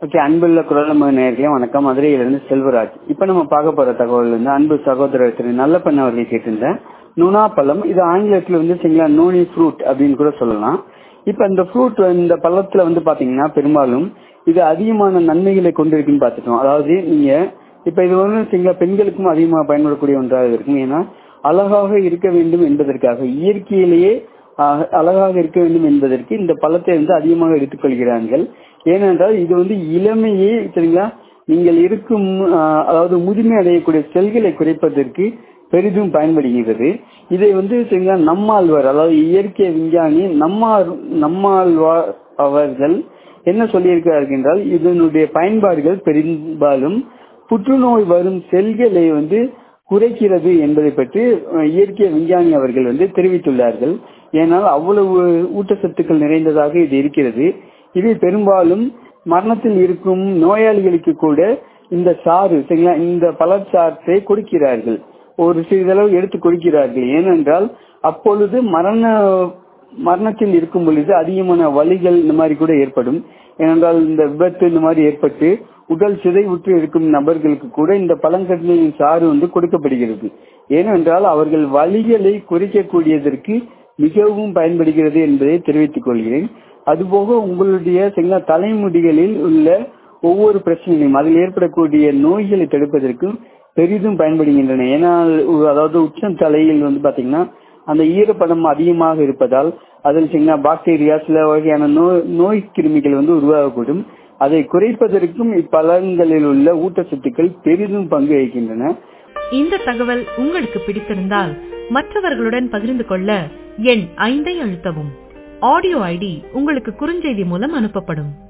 okay அன்புள்ள குரலம நேர்களே வணக்கம் மதுரையிலிருந்து செல்வராஜ் இப்ப நம்ம பார்க்க போற தகவல் வந்து அன்பு சகோதரர் திரு நல்லப்பன் அவர்கள் கேட்டிருந்தேன் நுணா பழம் இது ஆங்கிலத்துல வந்து சரிங்களா நோனி ஃப்ரூட் அப்படின்னு கூட சொல்லலாம் இப்ப இந்த ஃப்ரூட் இந்த பழத்துல வந்து பாத்தீங்கன்னா பெரும்பாலும் இது அதிகமான நன்மைகளை கொண்டிருக்குன்னு பார்த்துட்டோம் அதாவது நீங்க இப்ப இது வந்து சரிங்களா பெண்களுக்கும் அதிகமாக பயன்படக்கூடிய ஒன்றாக இருக்கும் ஏன்னா அழகாக இருக்க வேண்டும் என்பதற்காக இயற்கையிலேயே ஆஹ், அழகாக இருக்க வேண்டும் என்பதற்கு இந்த பழத்தை வந்து அதிகமாக எடுத்துக்கொள்கிறார்கள் ஏனென்றால் இது வந்து இளமையே சரிங்களா நீங்கள் இருக்கும் ஆஹ், அதாவது முதுமை அடையக்கூடிய செல்களை குறைப்பதற்கு பெரிதும் பயன்படுகிறது இதை வந்து சரிங்களா நம்மாழ்வார் அதாவது இயற்கை விஞ்ஞானி நம்மார் நம்மாழ்வார் அவர்கள் என்ன சொல்லியிருக்கிறார்கள் என்றால் இதனுடைய பயன்பாடுகள் பெரும்பாலும் புற்றுநோய் வரும் செல்களை வந்து குறைக்கிறது என்பதை பற்றி அஹ், இயற்கை விஞ்ஞானி அவர்கள் வந்து தெரிவித்துள்ளார்கள் ஏனால் அவ்வளவு ஊட்டச்சத்துக்கள் நிறைந்ததாக இது இருக்கிறது இது பெரும்பாலும் மரணத்தில் இருக்கும் நோயாளிகளுக்கு கூட இந்த சாறு சரிங்களா இந்த பழச்சாற்றை கொடுக்கிறார்கள் ஒரு சிறிதளவு எடுத்து கொடுக்கிறார்கள் ஏனென்றால் அப்பொழுது மரண மரணத்தில் இருக்கும் பொழுது அதிகமான வலிகள் இந்த மாதிரி கூட ஏற்படும் ஏனென்றால் இந்த விபத்து இந்த மாதிரி ஏற்பட்டு உடல் சிதைவுற்று இருக்கும் நபர்களுக்கு கூட இந்த பழங்கற்களின் சாறு வந்து கொடுக்கப்படுகிறது ஏனென்றால் அவர்கள் வலிகளை குறைக்கக்கூடியதற்கு மிகவும் பயன்படுகிறது என்பதை தெரிவித்துக் கொள்கிறேன் அதுபோக உங்களுடைய சில தலைமுடிகளில் உள்ள ஒவ்வொரு பிரச்சனையும் அதில் ஏற்படக்கூடிய நோய்களை தடுப்பதற்கும் பெரிதும் பயன்படுகின்றன ஏன்னா அதாவது உச்சம் தலையில் வந்து பாத்தீங்கன்னா அந்த ஈரப்பதம் அதிகமாக இருப்பதால் அதில் சின்ன பாக்டீரியா சில வகையான நோய் நோய் கிருமிகள் வந்து உருவாகக்கூடும் அதை குறைப்பதற்கும் இப்பழங்களில் உள்ள ஊட்டச்சத்துக்கள் பெரிதும் பங்கு வகிக்கின்றன இந்த தகவல் உங்களுக்கு பிடித்திருந்தால் மற்றவர்களுடன் பகிர்ந்து கொள்ள எண் ஐந்தை அழுத்தவும் ஆடியோ ஐடி உங்களுக்கு குறுஞ்செய்தி மூலம் அனுப்பப்படும்